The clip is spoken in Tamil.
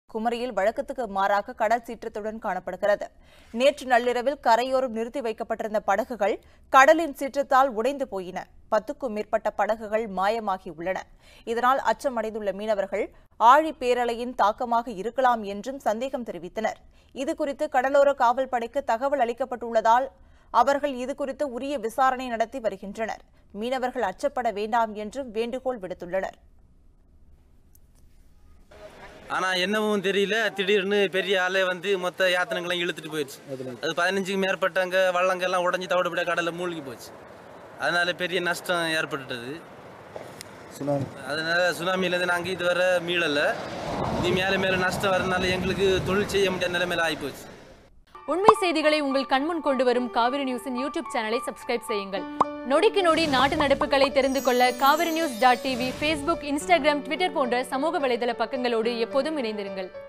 குமரியில் வழக்கத்துக்கு மாறாக கடல் சீற்றத்துடன் காணப்படுகிறது நேற்று நள்ளிரவில் கரையோரம் நிறுத்தி வைக்கப்பட்டிருந்த படகுகள் கடலின் சீற்றத்தால் உடைந்து போயின பத்துக்கும் மேற்பட்ட படகுகள் மாயமாகி உள்ளன இதனால் அச்சமடைந்துள்ள மீனவர்கள் ஆழி பேரலையின் தாக்கமாக இருக்கலாம் என்றும் சந்தேகம் தெரிவித்தனர் இதுகுறித்து கடலோர காவல் படைக்கு தகவல் அளிக்கப்பட்டுள்ளதால் அவர்கள் இதுகுறித்து உரிய விசாரணை நடத்தி வருகின்றனர் மீனவர்கள் அச்சப்பட வேண்டாம் என்றும் வேண்டுகோள் விடுத்துள்ளனர் ஆனால் என்னவும் தெரியல திடீர்னு பெரிய அலை வந்து மொத்த யாத்திரைங்களையும் இழுத்துட்டு போயிடுச்சு அது பதினஞ்சுக்கு மேற்பட்டவங்க வள்ளங்கெல்லாம் உடஞ்சி தவிடுபடியா கடலில் மூழ்கி போச்சு அதனால பெரிய நஷ்டம் ஏற்பட்டுட்டது சுனாமி அதனால சுனாமியிலேருந்து நாங்கள் இதுவரை மீளலை இது மேலே மேலே நஷ்டம் வரதுனால எங்களுக்கு தொழில் செய்ய முடியாத நிலைமையில ஆகிப்போச்சு உண்மை செய்திகளை உங்கள் கண்முன் கொண்டு வரும் காவிரி நியூஸின் யூடியூப் சேனலை சப்ஸ்கிரைப் செய்யுங்கள் நொடிக்கு நொடி நாட்டு நடப்புகளை தெரிந்து கொள்ள Kaveri news dot TV Facebook Instagram Twitter போன்ற சமூக வலைதள பக்கங்களோடு எப்போதும் இணைந்திருங்கள்